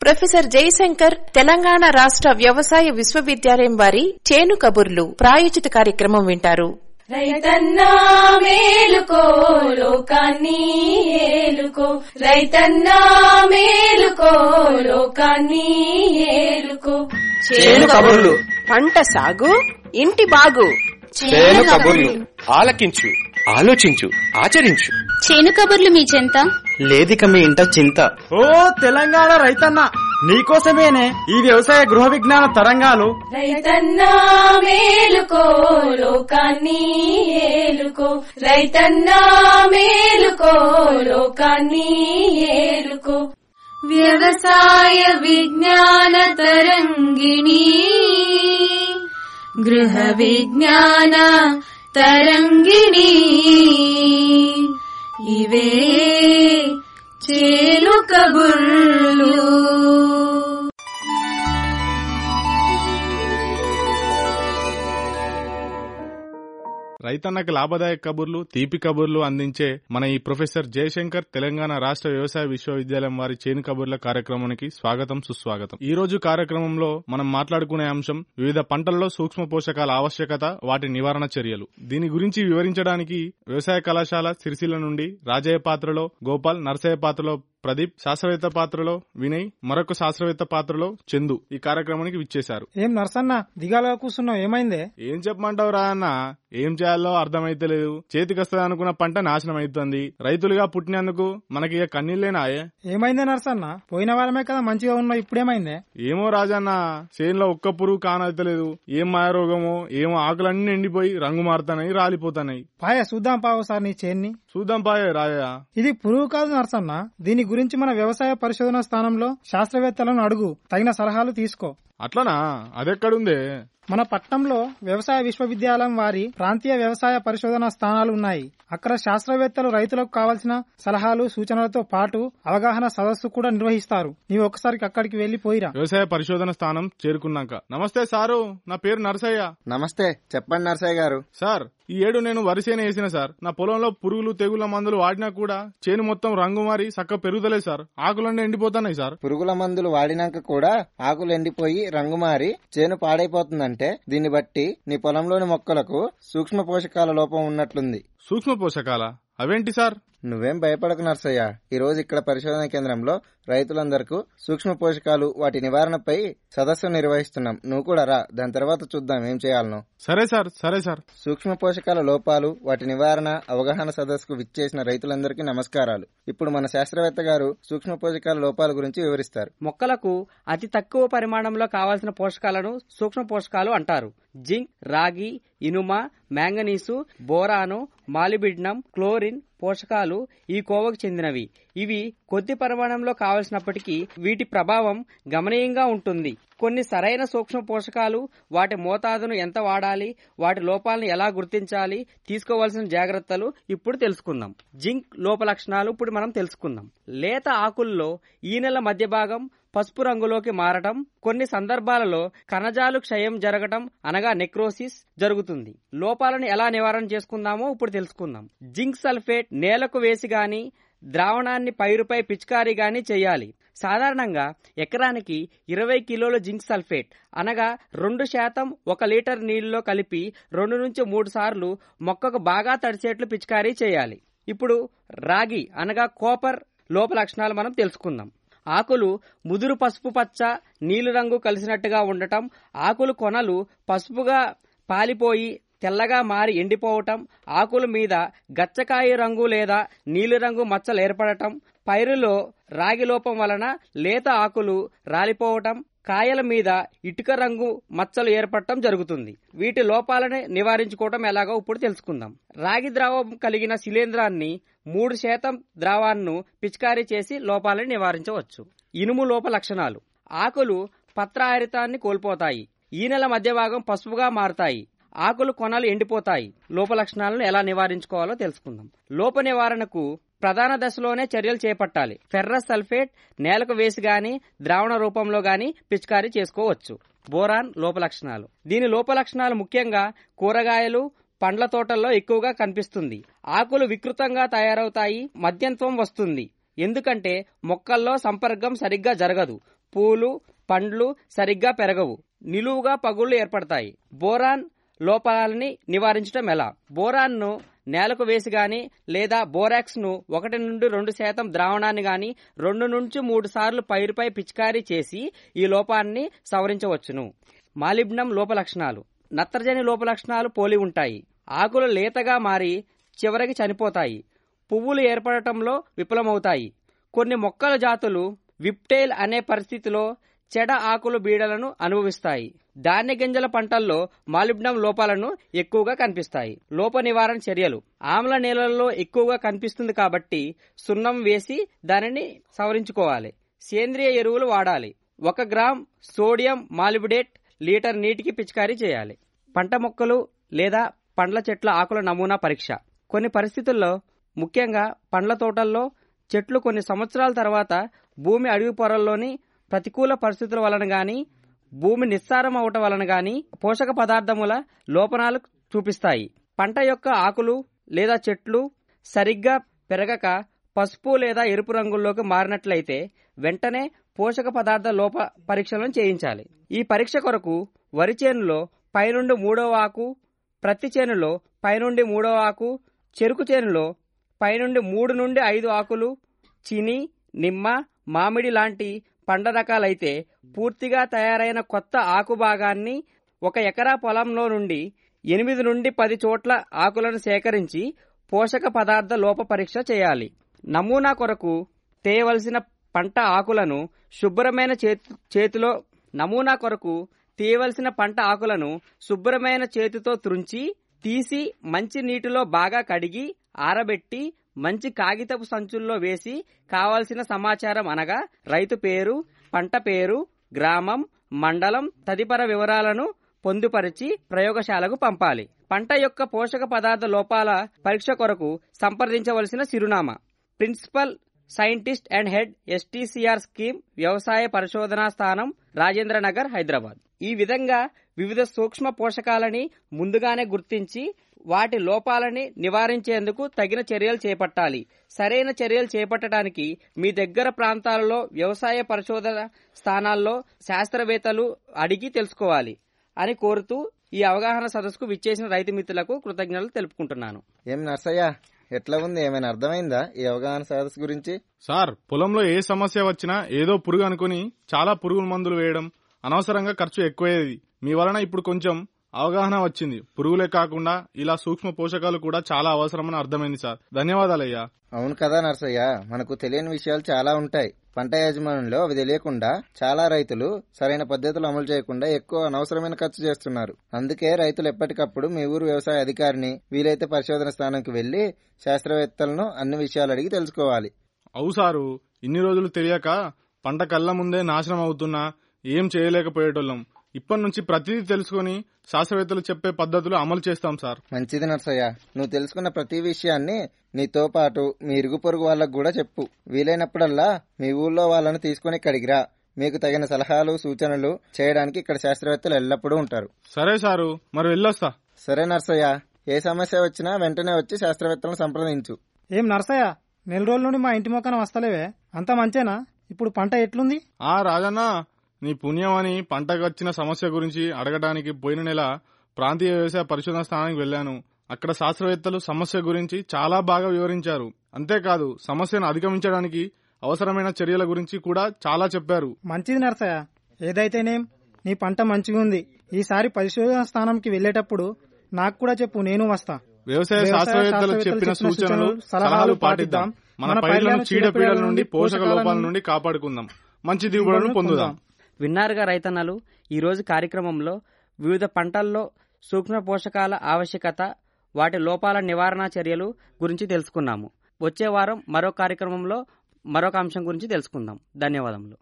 professor Jayashankar Telangana రాష్ట్ర వ్యవసాయ విశ్వవిద్యాలయం వారి చేను కబుర్లు ప్రాయోజిత కార్యక్రమం వింటారు రైతన్నా మేలుకో లోకాన్ని ఏలుకో రైతన్నా మేలుకో లోకాన్ని ఏలుకో చేను కబుర్లు పంట సాగు ఇంటి బాగు చేను కబుర్లు ఆలకించు ఆలోచించు ఆచరించు చేను కబుర్లు మీ చెంత లేదిక మీ ఇంట చింత ఓ తెలంగాణ రైతన్న నీకోసమేనే ఈ వ్యవసాయ గృహ విజ్ఞాన తరంగాలు రైతన్నా మేలుకో లోకాన్ని ఏలుకో రైతన్నా మేలుకో లోకాన్ని ఏలుకో వ్యవసాయ విజ్ఞాన తరంగిణి గృహ విజ్ఞాన తరంగిణి ఇవే చేలు కబుర్లు రైతన్నకు లాభదాయక కబుర్లు తీపి కబుర్లు అందించే మన ఈ ప్రొఫెసర్ జయశంకర్ తెలంగాణ రాష్ట్ర వ్యవసాయ విశ్వవిద్యాలయం వారి చేను కబుర్ల కార్యక్రమానికి స్వాగతం సుస్వాగతం ఈ రోజు కార్యక్రమంలో మనం మాట్లాడుకునే అంశం వివిధ పంటల్లో సూక్ష్మ పోషకాల ఆవశ్యకత వాటి నివారణ చర్యలు దీని గురించి వివరించడానికి వ్యవసాయ కళాశాల సిరిసిల్ల నుండి రాజయ్య పాత్రలో గోపాల్ నర్సయ్య పాత్రలో ప్రదీప్ శాస్త్రవేత్త పాత్రలో వినయ్ మరొక శాస్త్రవేత్త పాత్రలో చందు ఈ కార్యక్రమానికి విచ్చేశారు ఏం నర్సన్న దిగాలో కూర్చున్నావు ఏమైందే ఏం చెప్పమంటావు రా అన్న ఏం చేయాలో అర్థమైతలేదు చేతికొస్తుంది అనుకున్న పంట నాశనం అవుతుంది రైతులుగా పుట్టినందుకు మనకి ఇక కన్నీళ్లేనాయే ఏమైందే నర్సన్న పోయిన వారమే కదా మంచిగా ఉన్నావు ఇప్పుడేమైందే ఏమో రాజన్న చేనులో ఒక్క పురుగు కానైతలేదు ఏం మాయ రోగమో ఏమో ఆకులన్నీ ఎండిపోయి రంగు మారుతాయి రాలిపోతాయి పాయ చూద్దాం పావు సార్ నీ చేన్ని చూద్దాం పాయే రాజయ్య ఇది పురుగు కాదు నర్సన్న దీని గురించి మన వ్యవసాయ పరిశోధన స్థానంలో శాస్త్రవేత్తలను అడుగు తగిన సలహాలు తీసుకో అట్లనా అదెక్కడుందే మన పట్నంలో వ్యవసాయ విశ్వవిద్యాలయం వారి ప్రాంతీయ వ్యవసాయ పరిశోధన స్థానాలు ఉన్నాయి అక్కడ శాస్త్రవేత్తలు రైతులకు కావలసిన సలహాలు సూచనలతో పాటు అవగాహన సదస్సు కూడా నిర్వహిస్తారు నీవు ఒకసారి అక్కడికి వెళ్లి పోయిరా వ్యవసాయ పరిశోధన స్థానం చేరుకున్నాక నమస్తే సారు నా పేరు నరసయ్య నమస్తే చెప్పండి నర్సయ్య గారు సార్ ఈ ఏడు నేను వరిసేన వేసిన సార్ నా పొలంలో పురుగులు తెగుల మందులు వాడినా కూడా చేను మొత్తం రంగు మారి సక్క పెరుగుతలేదు సార్ ఆకులన్నీ ఎండిపోతున్నాయి సార్ పురుగుల మందులు వాడినాక కూడా ఆకులు ఎండిపోయి రంగు మారి చేను పాడైపోతుందంటే దీన్ని బట్టి నీ పొలంలోని మొక్కలకు సూక్ష్మ పోషకాల లోపం ఉన్నట్లుంది సూక్ష్మ పోషకాల అవేంటి సార్ నువ్వేం భయపడకు నర్సయ్య ఈ రోజు ఇక్కడ పరిశోధన కేంద్రంలో రైతులందరకు సూక్ష్మ పోషకాలు వాటి నివారణపై సదస్సు నిర్వహిస్తున్నాం నువ్వు కూడా రా దాని తర్వాత చూద్దాం ఏం చేయాలనో సరే సార్ సరే సార్ సూక్ష్మ పోషకాల లోపాలు వాటి నివారణ అవగాహన సదస్సుకు విచ్చేసిన రైతులందరికీ నమస్కారాలు ఇప్పుడు మన శాస్త్రవేత్త గారు సూక్ష్మ పోషకాల లోపాల గురించి వివరిస్తారు మొక్కలకు అతి తక్కువ పరిమాణంలో కావాల్సిన పోషకాలను సూక్ష్మ పోషకాలు అంటారు జింక్ రాగి ఇనుమ మ్యాంగనీసు బోరాను మాలిబిడ్నం క్లోరిన్ పోషకాలు ఈ కోవకు చెందినవి ఇవి కొద్ది పరిమాణంలో కావలసినప్పటికీ వీటి ప్రభావం గమనీయంగా ఉంటుంది కొన్ని సరైన సూక్ష్మ పోషకాలు వాటి మోతాదును ఎంత వాడాలి వాటి లోపాలను ఎలా గుర్తించాలి తీసుకోవాల్సిన జాగ్రత్తలు ఇప్పుడు తెలుసుకుందాం జింక్ లోప లక్షణాలు ఇప్పుడు మనం తెలుసుకుందాం లేత ఆకుల్లో ఈ నెల మధ్య భాగం పసుపు రంగులోకి మారటం కొన్ని సందర్భాలలో కణజాలు క్షయం జరగటం అనగా నెక్రోసిస్ జరుగుతుంది లోపాలను ఎలా నివారణ చేసుకుందామో ఇప్పుడు తెలుసుకుందాం జింక్ సల్ఫేట్ నేలకు వేసి గాని ద్రావణాన్ని పైరుపై పిచికారీ గాని చేయాలి సాధారణంగా ఎకరానికి ఇరవై కిలోల జింక్ సల్ఫేట్ అనగా రెండు శాతం ఒక లీటర్ నీళ్లలో కలిపి రెండు నుంచి మూడు సార్లు మొక్కకు బాగా తడిసేట్లు పిచికారీ చేయాలి ఇప్పుడు రాగి అనగా కోపర్ లోప లక్షణాలు మనం తెలుసుకుందాం ఆకులు ముదురు పసుపు పచ్చ నీలిరంగు కలిసినట్టుగా ఉండటం ఆకులు కొనలు పసుపుగా పాలిపోయి తెల్లగా మారి ఎండిపోవటం ఆకుల మీద గచ్చకాయ రంగు లేదా నీలిరంగు మచ్చలు ఏర్పడటం పైరులో రాగి లోపం వలన లేత ఆకులు రాలిపోవటం కాయల మీద ఇటుక రంగు మచ్చలు ఏర్పడటం జరుగుతుంది వీటి లోపాలను నివారించుకోవటం ఎలాగో ఇప్పుడు తెలుసుకుందాం రాగి ద్రావం కలిగిన శిలీంధ్రాన్ని మూడు శాతం ద్రావాన్ని పిచికారీ చేసి లోపాలను నివారించవచ్చు ఇనుము లోప లక్షణాలు ఆకులు పత్రాహరితాన్ని కోల్పోతాయి ఈ నెల మధ్య భాగం పసుపుగా మారుతాయి ఆకులు కొనలు ఎండిపోతాయి లోప లక్షణాలను ఎలా నివారించుకోవాలో తెలుసుకుందాం లోప నివారణకు ప్రధాన దశలోనే చర్యలు చేపట్టాలి ఫెర్రస్ సల్ఫేట్ నేలకు వేసి గాని ద్రావణ రూపంలో గాని పిచికారీ చేసుకోవచ్చు బోరాన్ లోప లక్షణాలు దీని లోప లక్షణాలు ముఖ్యంగా కూరగాయలు పండ్ల తోటల్లో ఎక్కువగా కనిపిస్తుంది ఆకులు వికృతంగా తయారవుతాయి మద్యంత్వం వస్తుంది ఎందుకంటే మొక్కల్లో సంపర్కం సరిగ్గా జరగదు పూలు పండ్లు సరిగ్గా పెరగవు నిలువుగా పగుళ్లు ఏర్పడతాయి బోరాన్ లోపాలని నివారించడం ఎలా బోరాన్ను నేలకు వేసి గాని లేదా బోరాక్స్ ను ఒకటి నుండి రెండు శాతం ద్రావణాన్ని గాని రెండు నుంచి మూడు సార్లు పైరుపై పిచికారీ చేసి ఈ లోపాన్ని సవరించవచ్చును మాలిబ్నం లోప లక్షణాలు నత్రజని లోప లక్షణాలు పోలి ఉంటాయి ఆకులు లేతగా మారి చివరికి చనిపోతాయి పువ్వులు ఏర్పడటంలో విఫలమవుతాయి కొన్ని మొక్కల జాతులు విప్టైల్ అనే పరిస్థితిలో చెడ ఆకులు బీడలను అనుభవిస్తాయి ధాన్య గింజల పంటల్లో మాలిబ్డం లోపాలను ఎక్కువగా కనిపిస్తాయి లోప నివారణ చర్యలు ఆమ్ల నేలల్లో ఎక్కువగా కనిపిస్తుంది కాబట్టి సున్నం వేసి దానిని సవరించుకోవాలి సేంద్రియ ఎరువులు వాడాలి ఒక గ్రామ్ సోడియం మాలిబిడేట్ లీటర్ నీటికి పిచికారీ చేయాలి పంట మొక్కలు లేదా పండ్ల చెట్ల ఆకుల నమూనా పరీక్ష కొన్ని పరిస్థితుల్లో ముఖ్యంగా పండ్ల తోటల్లో చెట్లు కొన్ని సంవత్సరాల తర్వాత భూమి అడుగు పొరల్లోని ప్రతికూల పరిస్థితుల వలన గాని భూమి నిస్సారం అవటం వలన గాని పోషక పదార్థముల లోపనాలు చూపిస్తాయి పంట యొక్క ఆకులు లేదా చెట్లు సరిగ్గా పెరగక పసుపు లేదా ఎరుపు రంగుల్లోకి మారినట్లయితే వెంటనే పోషక పదార్థ లోప పరీక్షలను చేయించాలి ఈ పరీక్ష కొరకు వరి చేనులో పైనుండి మూడవ ఆకు ప్రతి చేనులో పైనుండి మూడవ ఆకు చెరుకు చేనులో పైనుండి మూడు నుండి ఐదు ఆకులు చిని నిమ్మ మామిడి లాంటి పండ్ల రకాలైతే పూర్తిగా తయారైన కొత్త ఆకు భాగాన్ని ఒక ఎకరా పొలంలో నుండి ఎనిమిది నుండి పది చోట్ల ఆకులను సేకరించి పోషక పదార్థ లోప పరీక్ష చేయాలి నమూనా కొరకు తేయవలసిన పంట ఆకులను శుభ్రమైన చేతి చేతిలో నమూనా కొరకు తీయవలసిన పంట ఆకులను శుభ్రమైన చేతితో త్రుంచి తీసి మంచి నీటిలో బాగా కడిగి ఆరబెట్టి మంచి కాగితపు సంచుల్లో వేసి కావలసిన సమాచారం అనగా రైతు పేరు పంట పేరు గ్రామం మండలం తదితర వివరాలను పొందుపరిచి ప్రయోగశాలకు పంపాలి పంట యొక్క పోషక పదార్థ లోపాల పరీక్ష కొరకు సంప్రదించవలసిన చిరునామా principal scientist and head STCR scheme వ్యవసాయ పరిశోధనా స్థానం రాజేంద్ర నగర్ హైదరాబాద్ ఈ విధంగా వివిధ సూక్ష్మ పోషకాలని ముందుగానే గుర్తించి వాటి లోపాలని నివారించేందుకు తగిన చర్యలు చేపట్టాలి సరైన చర్యలు చేపట్టడానికి మీ దగ్గర ప్రాంతాలలో వ్యవసాయ పరిశోధన స్థానాల్లో శాస్త్రవేత్తలు అడిగి తెలుసుకోవాలి అని కోరుతూ ఈ అవగాహన సదస్సుకు విచ్చేసిన రైతు మిత్రులకు కృతజ్ఞతలు తెలుపుకుంటున్నాను ఏం నర్సయ్య ఎట్లా ఉంది ఏమైనా అర్థమైందా ఈ అవగాహన సదస్సు గురించి సార్ పొలంలో ఏ సమస్య వచ్చినా ఏదో పురుగు అనుకుని చాలా పురుగుల మందులు వేయడం అనవసరంగా ఖర్చు ఎక్కువయ్యేది మీ వలన ఇప్పుడు కొంచెం అవగాహన వచ్చింది పురుగులే కాకుండా ఇలా సూక్ష్మ పోషకాలు కూడా చాలా అవసరమని అర్థమైంది సార్ ధన్యవాదాలయ్యా అవును కదా నర్సయ్య మనకు తెలియని విషయాలు చాలా ఉంటాయి పంట యాజమాన్యంలో అవి తెలియకుండా చాలా రైతులు సరైన పద్ధతులు అమలు చేయకుండా ఎక్కువ అనవసరమైన ఖర్చు చేస్తున్నారు అందుకే రైతులు ఎప్పటికప్పుడు మీ ఊరు వ్యవసాయ అధికారిని వీలైతే పరిశోధన స్థానంకి వెళ్లి శాస్త్రవేత్తలను అన్ని విషయాలు అడిగి తెలుసుకోవాలి అవు సారు ఇన్ని రోజులు తెలియక పంట కళ్ళ ముందే నాశనం అవుతున్నా ఏం చేయలేకపోయేటోళ్ళం ఇప్పటి నుంచి ప్రతిదీ తెలుసుకుని శాస్త్రవేత్తలు చెప్పే పద్ధతులు అమలు చేస్తాం సార్ మంచిది నర్సయ్య నువ్వు తెలుసుకున్న ప్రతి విషయాన్ని నీతో పాటు మీ ఇరుగు పొరుగు వాళ్ళకు కూడా చెప్పు వీలైనప్పుడల్లా మీ ఊళ్ళో వాళ్ళని తీసుకుని ఇక్కడికి రా మీకు తగిన సలహాలు సూచనలు చేయడానికి ఇక్కడ శాస్త్రవేత్తలు ఎల్లప్పుడూ ఉంటారు సరే సారు మరి వెళ్ళొస్తా సరే నర్సయ్య ఏ సమస్య వచ్చినా వెంటనే వచ్చి శాస్త్రవేత్తలను సంప్రదించు ఏం నర్సయ్య నెల రోజుల నుండి మా ఇంటి మొక్కన వస్తలేవే అంత మంచేనా ఇప్పుడు పంట ఎట్లుంది ఆ రాజన్న నీ పుణ్యం అని పంటకు వచ్చిన సమస్య గురించి అడగడానికి పోయిన నెల ప్రాంతీయ వ్యవసాయ పరిశోధన స్థానానికి వెళ్లాను అక్కడ శాస్త్రవేత్తలు సమస్య గురించి చాలా బాగా వివరించారు అంతేకాదు సమస్యను అధిగమించడానికి అవసరమైన చర్యల గురించి కూడా చాలా చెప్పారు మంచిది నర్సయ్య ఏదైతేనేం నీ పంట మంచిగా ఉంది ఈసారి పరిశోధన స్థానంకి వెళ్లేటప్పుడు నాకు కూడా చెప్పు నేను వస్తా వ్యవసాయ శాస్త్రవేత్తలు చెప్పిన సూచనలు సలహాలు పాటిద్దాం మన పైర్లను చీడపీడల నుండి పోషక లోపాల నుండి కాపాడుకుందాం మంచి దిగుబడులను పొందుదాం విన్నారుగా రైతన్నలు ఈ రోజు కార్యక్రమంలో వివిధ పంటల్లో సూక్ష్మ పోషకాల ఆవశ్యకత వాటి లోపాల నివారణ చర్యలు గురించి తెలుసుకున్నాము వచ్చే వారం మరో కార్యక్రమంలో మరొక అంశం గురించి తెలుసుకుందాం ధన్యవాదములు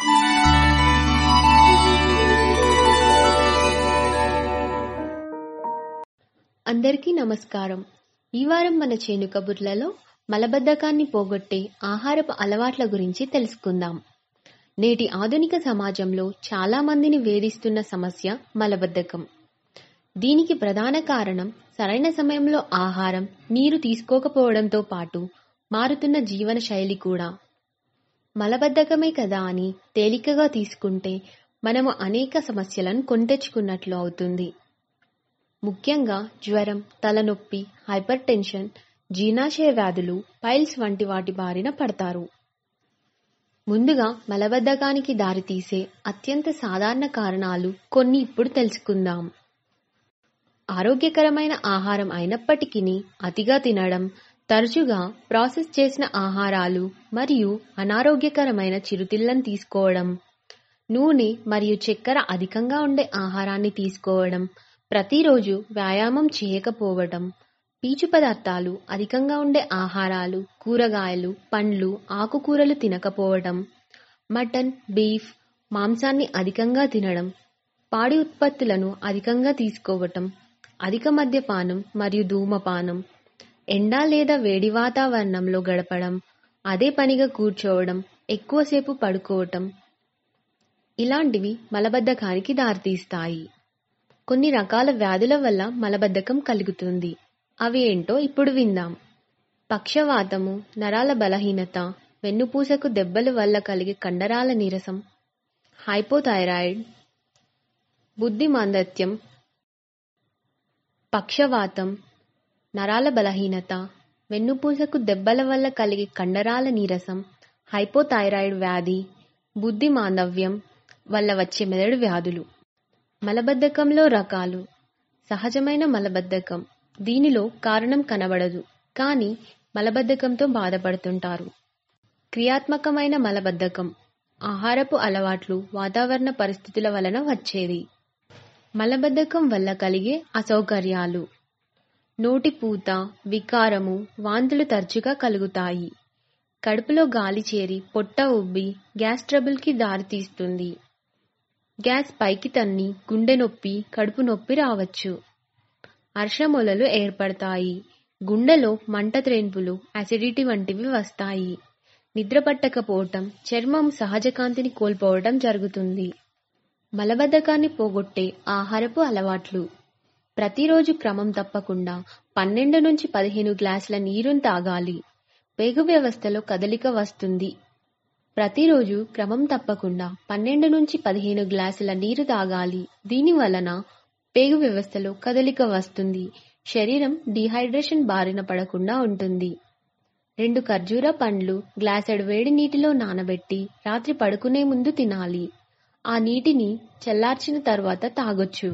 అందరికీ నమస్కారం ఈ వారం మన చేను కబుర్లలో మలబద్ధకాన్ని పోగొట్టే ఆహారపు అలవాట్ల గురించి తెలుసుకుందాం నేటి ఆధునిక సమాజంలో చాలా మందిని వేధిస్తున్న సమస్య మలబద్ధకం దీనికి ప్రధాన కారణం సరైన సమయంలో ఆహారం నీరు తీసుకోకపోవడంతో పాటు మారుతున్న జీవన శైలి కూడా మలబద్ధకమే కదా అని తేలికగా తీసుకుంటే మనము అనేక సమస్యలను కొంటెచ్చుకున్నట్లు అవుతుంది ముఖ్యంగా జ్వరం తలనొప్పి హైపర్ టెన్షన్ జీర్ణాశయ వ్యాధులు పైల్స్ వంటి వాటి బారిన పడతారు ముందుగా మలబద్ధకానికి దారితీసే అత్యంత సాధారణ కారణాలు కొన్ని ఇప్పుడు తెలుసుకుందాం ఆరోగ్యకరమైన ఆహారం అయినప్పటికీ అతిగా తినడం తరచుగా ప్రాసెస్ చేసిన ఆహారాలు మరియు అనారోగ్యకరమైన చిరుతిళ్లను తీసుకోవడం నూనె మరియు చక్కెర అధికంగా ఉండే ఆహారాన్ని తీసుకోవడం ప్రతిరోజు వ్యాయామం చేయకపోవడం పీచు పదార్థాలు అధికంగా ఉండే ఆహారాలు కూరగాయలు పండ్లు ఆకుకూరలు తినకపోవడం మటన్ బీఫ్ మాంసాన్ని అధికంగా తినడం పాడి ఉత్పత్తులను అధికంగా తీసుకోవటం అధిక మద్యపానం మరియు ధూమపానం ఎండ లేదా వేడి వాతావరణంలో గడపడం అదే పనిగా కూర్చోవడం ఎక్కువసేపు పడుకోవటం ఇలాంటివి మలబద్ధకానికి దారితీస్తాయి కొన్ని రకాల వ్యాధుల వల్ల మలబద్ధకం కలుగుతుంది అవి ఏంటో ఇప్పుడు విందాం పక్షవాతము నరాల బలహీనత వెన్నుపూసకు దెబ్బల వల్ల కలిగే కండరాల నీరసం హైపోథైరాయిడ్ బుద్ధి మాందత్యం పక్షవాతం నరాల బలహీనత వెన్నుపూసకు దెబ్బల వల్ల కలిగే కండరాల నీరసం హైపోథైరాయిడ్ వ్యాధి బుద్ధి మాందవ్యం వల్ల వచ్చే మెదడు వ్యాధులు మలబద్ధకంలో రకాలు సహజమైన మలబద్ధకం దీనిలో కారణం కనబడదు కానీ మలబద్ధకంతో బాధపడుతుంటారు క్రియాత్మకమైన మలబద్ధకం ఆహారపు అలవాట్లు వాతావరణ పరిస్థితుల వలన వచ్చేది మలబద్ధకం వల్ల కలిగే అసౌకర్యాలు నోటిపూత వికారము వాంతులు తరచుగా కలుగుతాయి కడుపులో గాలి చేరి పొట్ట ఉబ్బి గ్యాస్ ట్రబుల్కి దారితీస్తుంది గ్యాస్ పైకి తన్ని గుండె నొప్పి కడుపు నొప్పి రావచ్చు అర్షమొలలు ఏర్పడతాయి గుండెలో మంట త్రేన్పులు అసిడిటీ వంటివి వస్తాయి నిద్ర పట్టకపోవటం చర్మం సహజ కాంతిని కోల్పోవటం జరుగుతుంది మలబద్ధకాన్ని పోగొట్టే ఆహారపు అలవాట్లు ప్రతిరోజు క్రమం తప్పకుండా పన్నెండు నుంచి పదిహేను గ్లాసుల నీరుని తాగాలి పేగు వ్యవస్థలో కదలిక వస్తుంది ప్రతిరోజు క్రమం తప్పకుండా పన్నెండు నుంచి పదిహేను గ్లాసుల నీరు తాగాలి దీని వలన పేగు వ్యవస్థలో కదలిక వస్తుంది శరీరం డిహైడ్రేషన్ బారిన పడకుండా ఉంటుంది రెండు ఖర్జూర పండ్లు గ్లాసెడు వేడి నీటిలో నానబెట్టి రాత్రి పడుకునే ముందు తినాలి ఆ నీటిని చల్లార్చిన తర్వాత తాగొచ్చు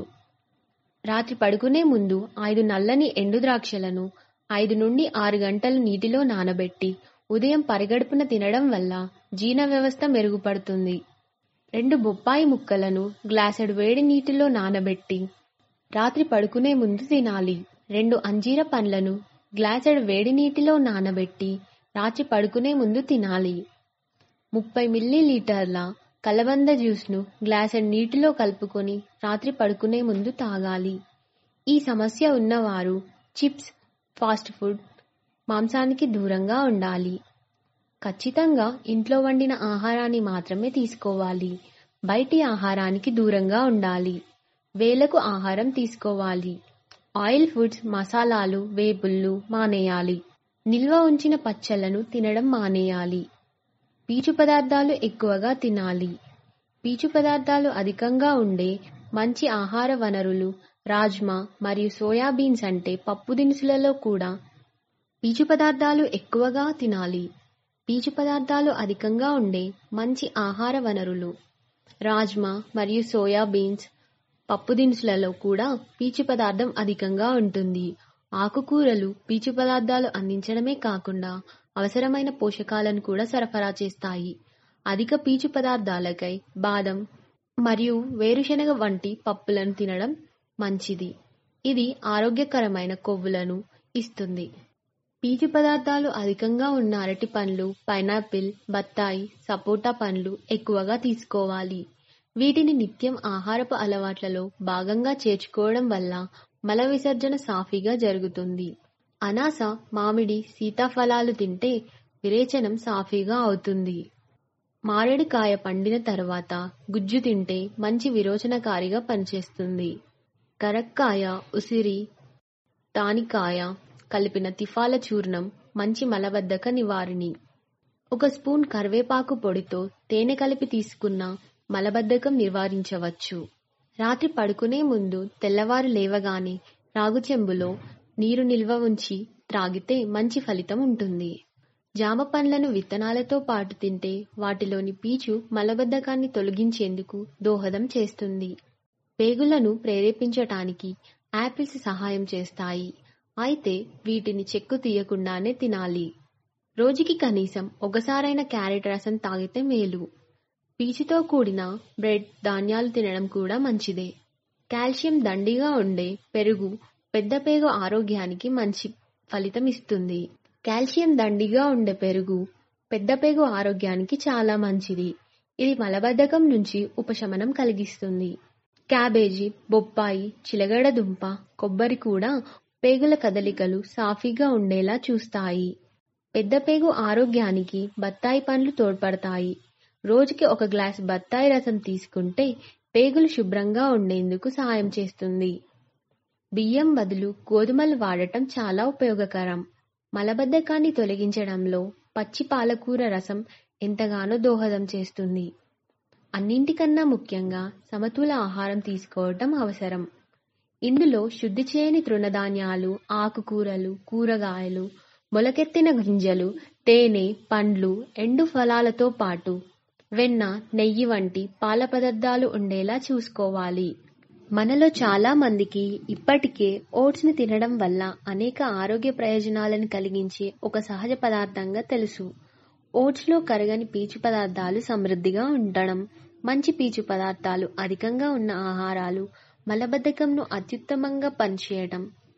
రాత్రి పడుకునే ముందు ఐదు నల్లని ఎండు ద్రాక్షలను ఐదు నుండి ఆరు గంటలు నీటిలో నానబెట్టి ఉదయం పరిగడుపున తినడం వల్ల జీర్ణ వ్యవస్థ మెరుగుపడుతుంది రెండు బొప్పాయి ముక్కలను గ్లాసెడు వేడి నీటిలో నానబెట్టి రాత్రి పడుకునే ముందు తినాలి రెండు అంజీర పండ్లను గ్లాసెడు వేడి నీటిలో నానబెట్టి రాత్రి పడుకునే ముందు తినాలి ముప్పై మిల్లీ లీటర్ల కలబంద జ్యూస్ను గ్లాసెడ్ నీటిలో కలుపుకొని రాత్రి పడుకునే ముందు తాగాలి ఈ సమస్య ఉన్నవారు చిప్స్ ఫాస్ట్ ఫుడ్ మాంసానికి దూరంగా ఉండాలి ఖచ్చితంగా ఇంట్లో వండిన ఆహారాన్ని మాత్రమే తీసుకోవాలి బయటి ఆహారానికి దూరంగా ఉండాలి వేలకు ఆహారం తీసుకోవాలి ఆయిల్ ఫుడ్స్ మసాలాలు వేపుళ్ళు మానేయాలి నిల్వ ఉంచిన పచ్చళ్లను తినడం మానేయాలి పీచు పదార్థాలు ఎక్కువగా తినాలి పీచు పదార్థాలు అధికంగా ఉండే మంచి ఆహార వనరులు రాజ్మా మరియు సోయాబీన్స్ అంటే పప్పు దినుసులలో కూడా పీచు పదార్థాలు ఎక్కువగా తినాలి పీచు పదార్థాలు అధికంగా ఉండే మంచి ఆహార వనరులు రాజ్మా మరియు సోయాబీన్స్ పప్పు దినుసులలో కూడా పీచు పదార్థం అధికంగా ఉంటుంది ఆకుకూరలు పీచు పదార్థాలు అందించడమే కాకుండా అవసరమైన పోషకాలను కూడా సరఫరా చేస్తాయి అధిక పీచు పదార్థాలకై బాదం మరియు వేరుశనగ వంటి పప్పులను తినడం మంచిది ఇది ఆరోగ్యకరమైన కొవ్వులను ఇస్తుంది పీచు పదార్థాలు అధికంగా ఉన్న అరటి పండ్లు పైనాపిల్ బత్తాయి సపోటా పండ్లు ఎక్కువగా తీసుకోవాలి వీటిని నిత్యం ఆహారపు అలవాట్లలో భాగంగా చేర్చుకోవడం వల్ల మల విసర్జన సాఫీగా జరుగుతుంది అనాస మామిడి సీతాఫలాలు తింటే విరేచనం సాఫీగా అవుతుంది మారేడుకాయ పండిన తర్వాత గుజ్జు తింటే మంచి విరోచనకారిగా పనిచేస్తుంది కరక్కాయ ఉసిరి తానికాయ కలిపిన తిఫాల చూర్ణం మంచి మలబద్ధక నివారిణి ఒక స్పూన్ కరివేపాకు పొడితో తేనె కలిపి తీసుకున్న మలబద్ధకం నివారించవచ్చు రాత్రి పడుకునే ముందు తెల్లవారు లేవగానే రాగు చెంబులో నీరు నిల్వ ఉంచి త్రాగితే మంచి ఫలితం ఉంటుంది జామ పండ్లను విత్తనాలతో పాటు తింటే వాటిలోని పీచు మలబద్ధకాన్ని తొలగించేందుకు దోహదం చేస్తుంది పేగులను ప్రేరేపించటానికి యాపిల్స్ సహాయం చేస్తాయి అయితే వీటిని చెక్కు తీయకుండానే తినాలి రోజుకి కనీసం ఒకసారైన క్యారెట్ రసం తాగితే మేలు పీచుతో కూడిన బ్రెడ్ ధాన్యాలు తినడం కూడా మంచిదే కాల్షియం దండిగా ఉండే పెరుగు పెద్ద పేగు ఆరోగ్యానికి మంచి ఫలితం ఇస్తుంది కాల్షియం దండిగా ఉండే పెరుగు పెద్ద పేగు ఆరోగ్యానికి చాలా మంచిది ఇది మలబద్ధకం నుంచి ఉపశమనం కలిగిస్తుంది క్యాబేజీ బొప్పాయి చిలగడ దుంప కొబ్బరి కూడా పేగుల కదలికలు సాఫీగా ఉండేలా చూస్తాయి పెద్ద పేగు ఆరోగ్యానికి బత్తాయి పండ్లు తోడ్పడతాయి రోజుకి ఒక గ్లాస్ బత్తాయి రసం తీసుకుంటే పేగులు శుభ్రంగా ఉండేందుకు సహాయం చేస్తుంది బియ్యం బదులు గోధుమలు వాడటం చాలా ఉపయోగకరం మలబద్ధకాన్ని తొలగించడంలో పచ్చి పాలకూర రసం ఎంతగానో దోహదం చేస్తుంది అన్నింటికన్నా ముఖ్యంగా సమతుల ఆహారం తీసుకోవటం అవసరం ఇందులో శుద్ధి చేయని తృణధాన్యాలు ఆకుకూరలు కూరగాయలు మొలకెత్తిన గింజలు తేనె పండ్లు ఎండు ఫలాలతో పాటు వెన్న నెయ్యి వంటి పాల పదార్థాలు ఉండేలా చూసుకోవాలి మనలో చాలా మందికి ఇప్పటికే ఓట్స్ ని తినడం వల్ల అనేక ఆరోగ్య ప్రయోజనాలను కలిగించే ఒక సహజ పదార్థంగా తెలుసు ఓట్స్ లో కరగని పీచు పదార్థాలు సమృద్ధిగా ఉండడం మంచి పీచు పదార్థాలు అధికంగా ఉన్న ఆహారాలు మలబద్ధకంను అత్యుత్తమంగా పనిచేయడం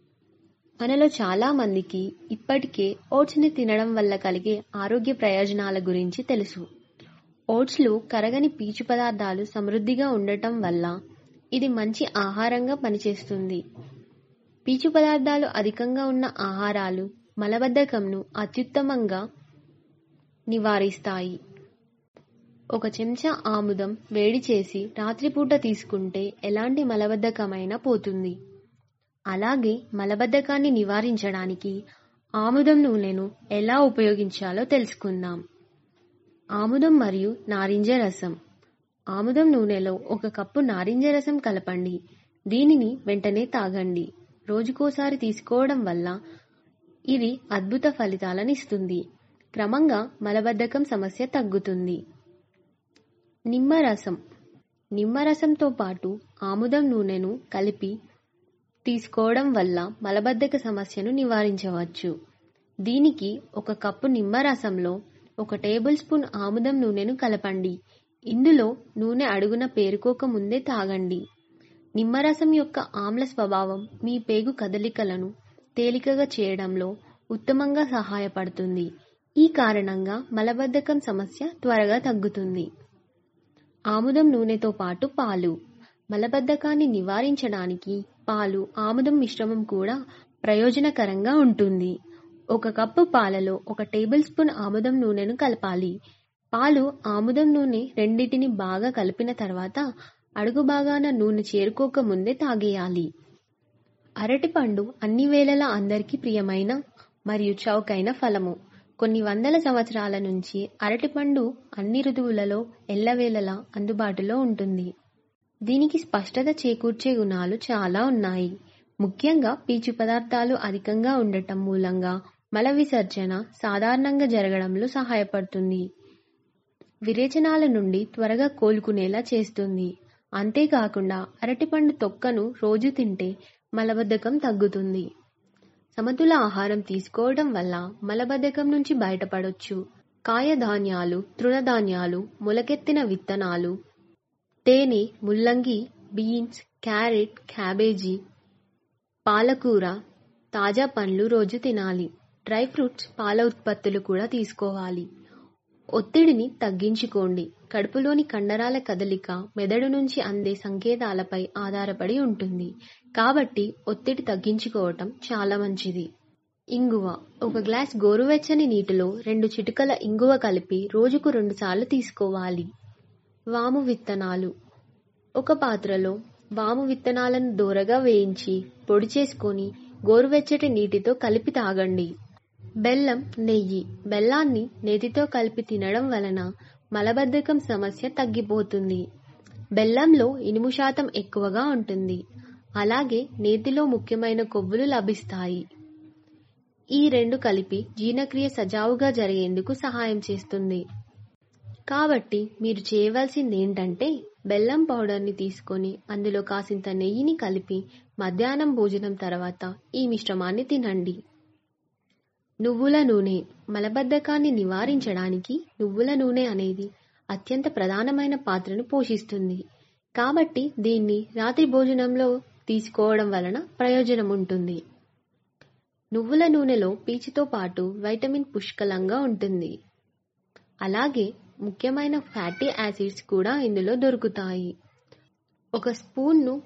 మనలో చాలా మందికి ఇప్పటికే ఓట్స్ ని తినడం వల్ల కలిగే ఆరోగ్య ప్రయోజనాల గురించి తెలుసు ఓట్స్ లో కరగని పీచు పదార్థాలు సమృద్ధిగా ఉండటం వల్ల ఇది మంచి ఆహారంగా పనిచేస్తుంది పీచు పదార్థాలు అధికంగా ఉన్న ఆహారాలు మలబద్ధకంను అత్యుత్తమంగా నివారిస్తాయి ఒక చెంచా ఆముదం వేడి చేసి రాత్రిపూట తీసుకుంటే ఎలాంటి మలబద్ధకమైనా పోతుంది అలాగే మలబద్ధకాన్ని నివారించడానికి ఆముదం నూనెను ఎలా ఉపయోగించాలో తెలుసుకుందాం ఆముదం మరియు నారింజ రసం ఆముదం నూనెలో ఒక కప్పు నారింజ రసం కలపండి దీనిని వెంటనే తాగండి రోజుకోసారి తీసుకోవడం వల్ల ఇది అద్భుత ఫలితాలను ఇస్తుంది క్రమంగా మలబద్ధకం సమస్య తగ్గుతుంది నిమ్మరసం నిమ్మరసంతో పాటు ఆముదం నూనెను కలిపి తీసుకోవడం వల్ల మలబద్ధక సమస్యను నివారించవచ్చు దీనికి ఒక కప్పు నిమ్మరసంలో ఒక టేబుల్ స్పూన్ ఆముదం నూనెను కలపండి ఇందులో నూనె అడుగున పేరుకోక ముందే తాగండి నిమ్మరసం యొక్క ఆమ్ల స్వభావం మీ పేగు కదలికలను తేలికగా చేయడంలో ఉత్తమంగా సహాయపడుతుంది ఈ కారణంగా మలబద్ధకం సమస్య త్వరగా తగ్గుతుంది ఆముదం నూనెతో పాటు పాలు మలబద్ధకాన్ని నివారించడానికి పాలు ఆముదం మిశ్రమం కూడా ప్రయోజనకరంగా ఉంటుంది ఒక కప్పు పాలలో ఒక టేబుల్ స్పూన్ ఆముదం నూనెను కలపాలి పాలు ఆముదం నూనె రెండింటిని బాగా కలిపిన తర్వాత అడుగు భాగాన నూనె చేరుకోక ముందే తాగేయాలి అరటిపండు అన్ని వేళలా అందరికీ ప్రియమైన మరియు చౌకైన ఫలము కొన్ని వందల సంవత్సరాల నుంచి అరటిపండు అన్ని ఋతువులలో ఎల్లవేళలా అందుబాటులో ఉంటుంది దీనికి స్పష్టత చేకూర్చే గుణాలు చాలా ఉన్నాయి ముఖ్యంగా పీచు పదార్థాలు అధికంగా ఉండటం మూలంగా మల విసర్జన సాధారణంగా జరగడంలో సహాయపడుతుంది విరేచనాల నుండి త్వరగా కోలుకునేలా చేస్తుంది అంతేకాకుండా అరటిపండు తొక్కను రోజు తింటే మలబద్ధకం తగ్గుతుంది సమతుల ఆహారం తీసుకోవడం వల్ల మలబద్ధకం నుంచి బయటపడొచ్చు కాయ ధాన్యాలు తృణధాన్యాలు మొలకెత్తిన విత్తనాలు తేనె ముల్లంగి బీన్స్ క్యారెట్ క్యాబేజీ పాలకూర తాజా పండ్లు రోజు తినాలి డ్రై ఫ్రూట్స్ పాల ఉత్పత్తులు కూడా తీసుకోవాలి ఒత్తిడిని తగ్గించుకోండి కడుపులోని కండరాల కదలిక మెదడు నుంచి అందే సంకేతాలపై ఆధారపడి ఉంటుంది కాబట్టి ఒత్తిడి తగ్గించుకోవటం చాలా మంచిది ఇంగువ ఒక గ్లాస్ గోరువెచ్చని నీటిలో రెండు చిటికల ఇంగువ కలిపి రోజుకు రెండుసార్లు తీసుకోవాలి వాము విత్తనాలు ఒక పాత్రలో వాము విత్తనాలను దూరగా వేయించి పొడి చేసుకొని గోరువెచ్చటి నీటితో కలిపి తాగండి బెల్లం నెయ్యి బెల్లాన్ని నేతితో కలిపి తినడం వలన మలబద్ధకం సమస్య తగ్గిపోతుంది బెల్లంలో ఇనుము శాతం ఎక్కువగా ఉంటుంది అలాగే నేతిలో ముఖ్యమైన కొవ్వులు లభిస్తాయి ఈ రెండు కలిపి జీర్ణక్రియ సజావుగా జరిగేందుకు సహాయం చేస్తుంది కాబట్టి మీరు చేయవలసింది ఏంటంటే బెల్లం పౌడర్ని తీసుకొని అందులో కాసింత నెయ్యిని కలిపి మధ్యాహ్నం భోజనం తర్వాత ఈ మిశ్రమాన్ని తినండి నువ్వుల నూనె మలబద్ధకాన్ని నివారించడానికి నువ్వుల నూనె అనేది అత్యంత ప్రధానమైన పాత్రను పోషిస్తుంది కాబట్టి దీన్ని రాత్రి భోజనంలో తీసుకోవడం వలన ప్రయోజనం ఉంటుంది నువ్వుల నూనెలో పీచుతో పాటు వైటమిన్ పుష్కలంగా ఉంటుంది అలాగే ముఖ్యమైన ఫ్యాటీ యాసిడ్స్ కూడా ఇందులో దొరుకుతాయి ఒక స్పూన్ను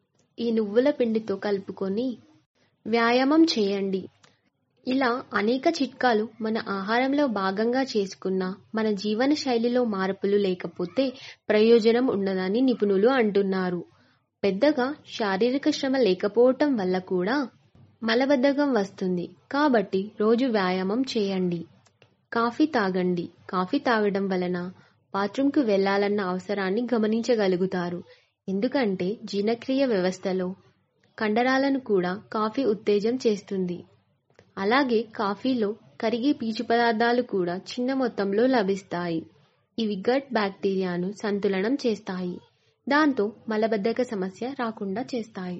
ఈ నువ్వుల పిండితో కలుపుకొని వ్యాయామం చేయండి ఇలా అనేక చిట్కాలు మన ఆహారంలో భాగంగా చేసుకున్న మన జీవన శైలిలో మార్పులు లేకపోతే ప్రయోజనం ఉండదని నిపుణులు అంటున్నారు పెద్దగా శారీరక శ్రమ లేకపోవటం వల్ల కూడా మలబద్ధకం వస్తుంది కాబట్టి రోజు వ్యాయామం చేయండి కాఫీ తాగండి కాఫీ తాగడం వలన బాత్రూంకు వెళ్లాలన్న అవసరాన్ని గమనించగలుగుతారు ఎందుకంటే జీర్ణక్రియ వ్యవస్థలో కండరాలను కూడా కాఫీ ఉత్తేజం చేస్తుంది అలాగే కాఫీలో కరిగే పీచు పదార్థాలు కూడా చిన్న మొత్తంలో లభిస్తాయి ఇవి గట్ బ్యాక్టీరియాను సంతులనం చేస్తాయి దాంతో మలబద్ధక సమస్య రాకుండా చేస్తాయి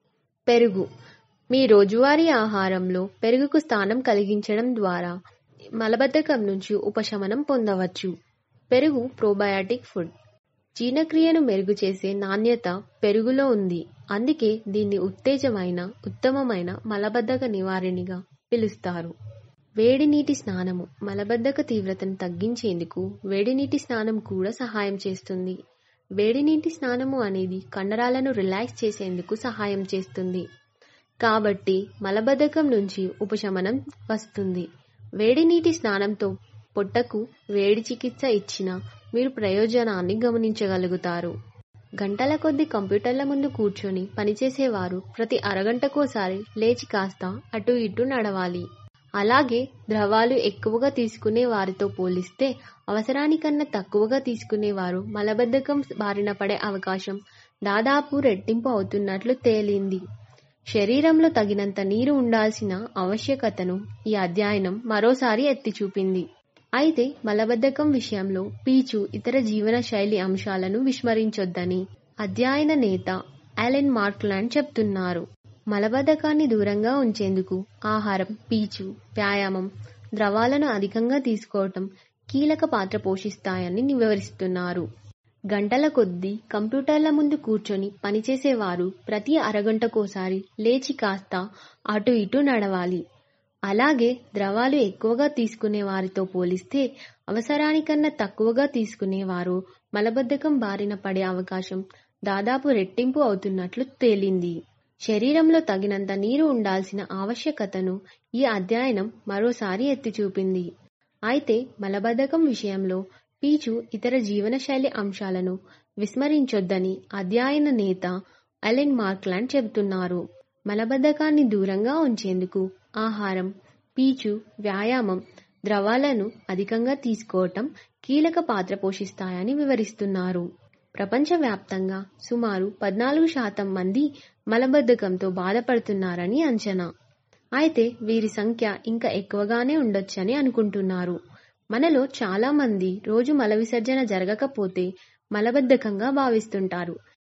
పెరుగు మీ రోజువారీ ఆహారంలో పెరుగుకు స్థానం కలిగించడం ద్వారా మలబద్ధకం నుంచి ఉపశమనం పొందవచ్చు పెరుగు ప్రోబయాటిక్ ఫుడ్ జీర్ణక్రియను మెరుగు చేసే నాణ్యత పెరుగులో ఉంది అందుకే దీన్ని ఉత్తేజమైన ఉత్తమమైన మలబద్ధక నివారణగా పిలుస్తారు వేడి నీటి స్నానము మలబద్ధక తీవ్రతను తగ్గించేందుకు వేడి నీటి స్నానం కూడా సహాయం చేస్తుంది వేడి నీటి స్నానము అనేది కండరాలను రిలాక్స్ చేసేందుకు సహాయం చేస్తుంది కాబట్టి మలబద్ధకం నుంచి ఉపశమనం వస్తుంది వేడి నీటి స్నానంతో పొట్టకు వేడి చికిత్స ఇచ్చిన మీరు ప్రయోజనాన్ని గమనించగలుగుతారు గంటల కొద్ది కంప్యూటర్ల ముందు కూర్చొని పనిచేసేవారు ప్రతి అరగంటకోసారి లేచి కాస్త అటు ఇటు నడవాలి అలాగే ద్రవాలు ఎక్కువగా తీసుకునే వారితో పోలిస్తే అవసరానికన్నా తక్కువగా తీసుకునేవారు మలబద్ధకం బారిన పడే అవకాశం దాదాపు రెట్టింపు అవుతున్నట్లు తేలింది శరీరంలో తగినంత నీరు ఉండాల్సిన ఆవశ్యకతను ఈ అధ్యయనం మరోసారి ఎత్తి చూపింది అయితే మలబద్ధకం విషయంలో పీచు ఇతర జీవన శైలి అంశాలను విస్మరించొద్దని అధ్యయన నేత అలెన్ మార్క్లాండ్ చెప్తున్నారు మలబద్ధకాన్ని దూరంగా ఉంచేందుకు ఆహారం పీచు వ్యాయామం ద్రవాలను అధికంగా తీసుకోవటం కీలక పాత్ర పోషిస్తాయని వివరిస్తున్నారు గంటల కొద్దీ కంప్యూటర్ల ముందు కూర్చొని పనిచేసేవారు ప్రతి అరగంటకోసారి లేచి కాస్త అటు ఇటు నడవాలి అలాగే ద్రవాలు ఎక్కువగా తీసుకునే వారితో పోలిస్తే అవసరానికన్నా తక్కువగా తీసుకునేవారు మలబద్ధకం బారిన పడే అవకాశం దాదాపు రెట్టింపు అవుతున్నట్లు తేలింది శరీరంలో తగినంత నీరు ఉండాల్సిన ఆవశ్యకతను ఈ అధ్యయనం మరోసారి ఎత్తి చూపింది అయితే మలబద్ధకం విషయంలో పీచు ఇతర జీవనశైలి అంశాలను విస్మరించొద్దని అధ్యయన నేత అలెన్ మార్క్లాండ్ చెబుతున్నారు మలబద్ధకాన్ని దూరంగా ఉంచేందుకు ఆహారం పీచు వ్యాయామం ద్రవాలను అధికంగా తీసుకోవటం కీలక పాత్ర పోషిస్తాయని వివరిస్తున్నారు ప్రపంచవ్యాప్తంగా సుమారు పద్నాలుగు శాతం మంది మలబద్ధకంతో బాధపడుతున్నారని అంచనా అయితే వీరి సంఖ్య ఇంకా ఎక్కువగానే ఉండొచ్చని అనుకుంటున్నారు మనలో చాలా మంది రోజు మల విసర్జన జరగకపోతే మలబద్ధకంగా భావిస్తుంటారు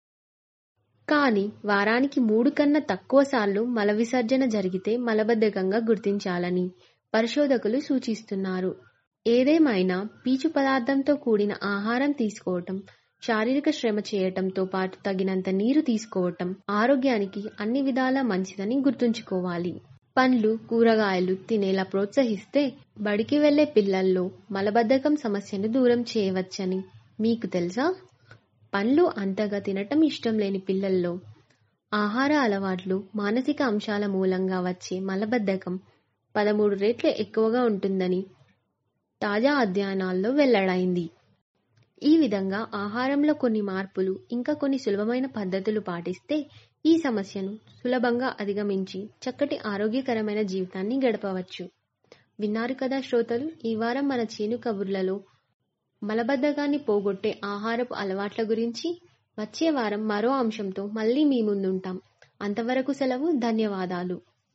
కానీ వారానికి మూడు కన్నా తక్కువ సార్లు మల విసర్జన జరిగితే మలబద్ధకంగా గుర్తించాలని పరిశోధకులు సూచిస్తున్నారు ఏదేమైనా పీచు పదార్థంతో కూడిన ఆహారం తీసుకోవటం శారీరక శ్రమ చేయటంతో పాటు తగినంత నీరు తీసుకోవటం ఆరోగ్యానికి అన్ని విధాలా మంచిదని గుర్తుంచుకోవాలి పండ్లు కూరగాయలు తినేలా ప్రోత్సహిస్తే బడికి వెళ్లే పిల్లల్లో మలబద్ధకం సమస్యను దూరం చేయవచ్చని మీకు తెలుసా పండ్లు అంతగా తినటం ఇష్టం లేని పిల్లల్లో ఆహార అలవాట్లు మానసిక అంశాల మూలంగా వచ్చే మలబద్ధకం పదమూడు రెట్లు ఎక్కువగా ఉంటుందని తాజా అధ్యయనాల్లో వెల్లడైంది ఈ విధంగా ఆహారంలో కొన్ని మార్పులు ఇంకా కొన్ని సులభమైన పద్ధతులు పాటిస్తే ఈ సమస్యను సులభంగా అధిగమించి చక్కటి ఆరోగ్యకరమైన జీవితాన్ని గడపవచ్చు విన్నారు కదా శ్రోతలు ఈ వారం మన చేను కబుర్లలో మలబద్ధకాన్ని పోగొట్టే ఆహారపు అలవాట్ల గురించి వచ్చే వారం మరో అంశంతో మళ్ళీ మీ ముందుంటాం అంతవరకు సెలవు ధన్యవాదాలు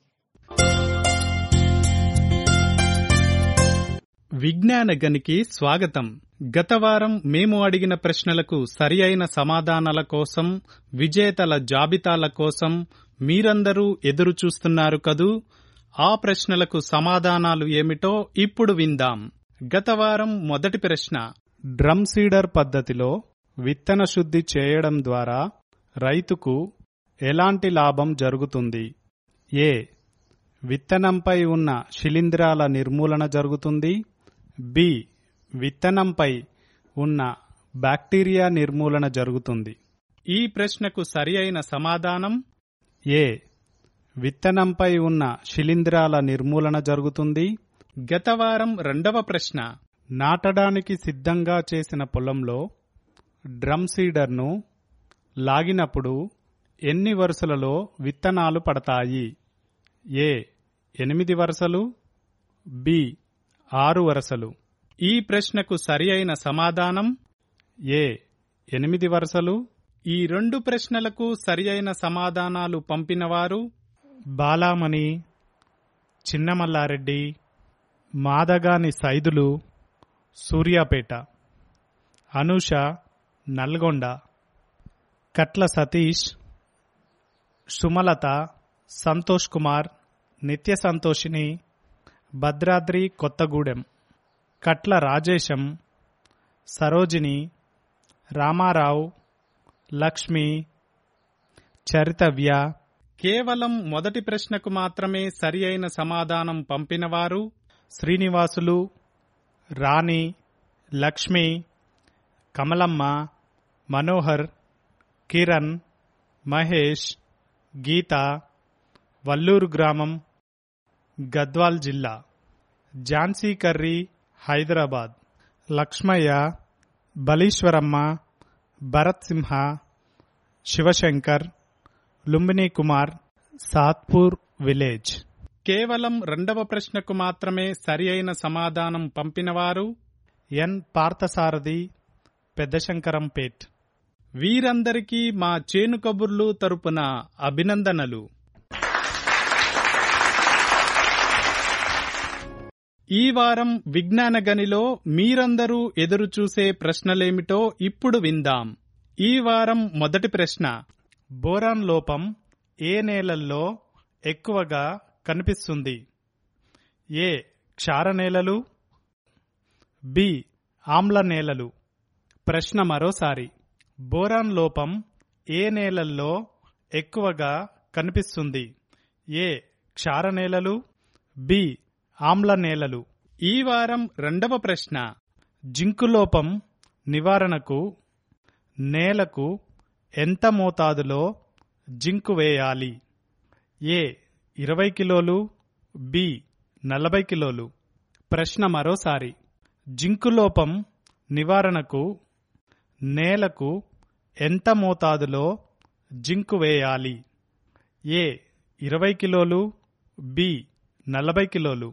విజ్ఞాన గనికి స్వాగతం గత వారం మేము అడిగిన ప్రశ్నలకు సరి అయిన సమాధానాల కోసం విజేతల జాబితాల కోసం మీరందరూ ఎదురు చూస్తున్నారు కదూ ఆ ప్రశ్నలకు సమాధానాలు ఏమిటో ఇప్పుడు విందాం గత వారం మొదటి ప్రశ్న డ్రమ్ సీడర్ పద్ధతిలో విత్తన శుద్ధి చేయడం ద్వారా రైతుకు ఎలాంటి లాభం జరుగుతుంది ఏ విత్తనంపై ఉన్న శిలీంధ్రాల నిర్మూలన జరుగుతుంది బి విత్తనంపై ఉన్న బ్యాక్టీరియా నిర్మూలన జరుగుతుంది ఈ ప్రశ్నకు సరి అయిన సమాధానం ఏ విత్తనంపై ఉన్న శిలీంధ్రాల నిర్మూలన జరుగుతుంది గత వారం రెండవ ప్రశ్న నాటడానికి సిద్ధంగా చేసిన పొలంలో డ్రమ్ సీడర్ను లాగినప్పుడు ఎన్ని వరుసలలో విత్తనాలు పడతాయి ఏ ఎనిమిది వరుసలు బి ఆరు వరుసలు ఈ ప్రశ్నకు సరి అయిన సమాధానం ఏ ఎనిమిది వరుసలు ఈ రెండు ప్రశ్నలకు సరి అయిన సమాధానాలు పంపినవారు బాలామణి చిన్నమల్లారెడ్డి మాదగాని సైదులు సూర్యాపేట అనూష నల్గొండ కట్ల సతీష్ సుమలత సంతోష్ కుమార్ నిత్య సంతోషిని భద్రాద్రి కొత్తగూడెం కట్ల రాజేశం సరోజిని రామారావు లక్ష్మి చరితవ్య కేవలం మొదటి ప్రశ్నకు మాత్రమే సరి అయిన సమాధానం పంపినవారు శ్రీనివాసులు రాణి లక్ష్మి కమలమ్మ మనోహర్ కిరణ్ మహేష్ గీత వల్లూరు గ్రామం గద్వాల్ జిల్లా ఝాన్సీ కర్రీ హైదరాబాద్ లక్ష్మయ్య బలీశ్వరమ్మ భరత్ సింహ శివశంకర్ లుంబిని కుమార్ సాత్పూర్ విలేజ్ కేవలం రెండవ ప్రశ్నకు మాత్రమే సరి అయిన సమాధానం పంపినవారు ఎన్ పార్థసారథి పెద్దశంకరంపేట్ వీరందరికీ మా చేను కబుర్లు తరపున అభినందనలు ఈ వారం విజ్ఞాన గనిలో మీరందరూ ఎదురుచూసే ప్రశ్నలేమిటో ఇప్పుడు విందాం ఈ వారం మొదటి ప్రశ్న బోరాన్ లోపం ఏ నేలల్లో ఎక్కువగా కనిపిస్తుంది ఏ క్షార నేలలు బి ఆమ్ల నేలలు ప్రశ్న మరోసారి బోరాన్ లోపం ఏ నేలల్లో ఎక్కువగా కనిపిస్తుంది ఏ క్షార నేలలు బి ఆమ్ల నేలలు ఈ వారం రెండవ ప్రశ్న జింకు లోపం నివారణకు నేలకు ఎంత మోతాదులో జింకు వేయాలి ఏ ఇరవై కిలోలు బి నలభై కిలోలు ప్రశ్న మరోసారి జింకు లోపం నివారణకు నేలకు ఎంత మోతాదులో జింకు వేయాలి ఏ ఇరవై కిలోలు బి నలభై కిలోలు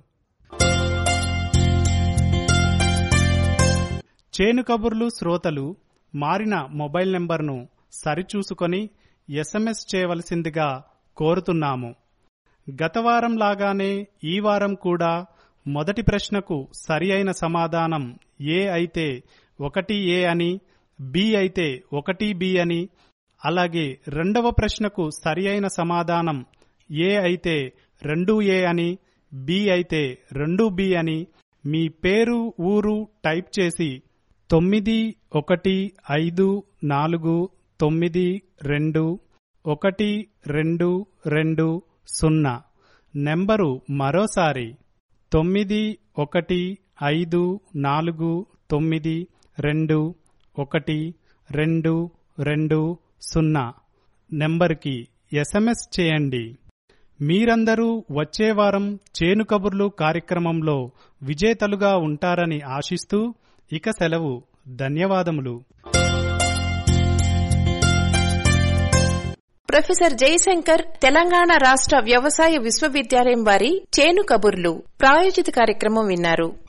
చేను కబుర్లు శ్రోతలు మారిన మొబైల్ నెంబర్ను సరిచూసుకొని ఎస్ఎంఎస్ చేయవలసిందిగా కోరుతున్నాము గత వారం లాగానే ఈ వారం కూడా మొదటి ప్రశ్నకు సరి అయిన సమాధానం ఏ అయితే ఒకటి ఏ అని బి అయితే ఒకటి బి అని అలాగే రెండవ ప్రశ్నకు సరి అయిన సమాధానం ఏ అయితే రెండు ఏ అని బి అయితే రెండు బి అని మీ పేరు ఊరు టైప్ చేసి తొమ్మిది ఒకటి ఐదు నాలుగు తొమ్మిది రెండు ఒకటి రెండు రెండు సున్నా నెంబరు మరోసారి తొమ్మిది ఒకటి ఐదు నాలుగు తొమ్మిది రెండు ఒకటి రెండు రెండు సున్నా నెంబర్కి ఎస్ఎంఎస్ చేయండి మీరందరూ వచ్చే వారం చేను కబుర్లు కార్యక్రమంలో విజేతలుగా ఉంటారని ఆశిస్తూ ఇక సెలవు ధన్యవాదములు ప్రొఫెసర్ జయశంకర్ తెలంగాణ రాష్ట్ర వ్యవసాయ విశ్వవిద్యాలయం వారి చేను కబుర్లు ప్రాయోజిత కార్యక్రమం విన్నారు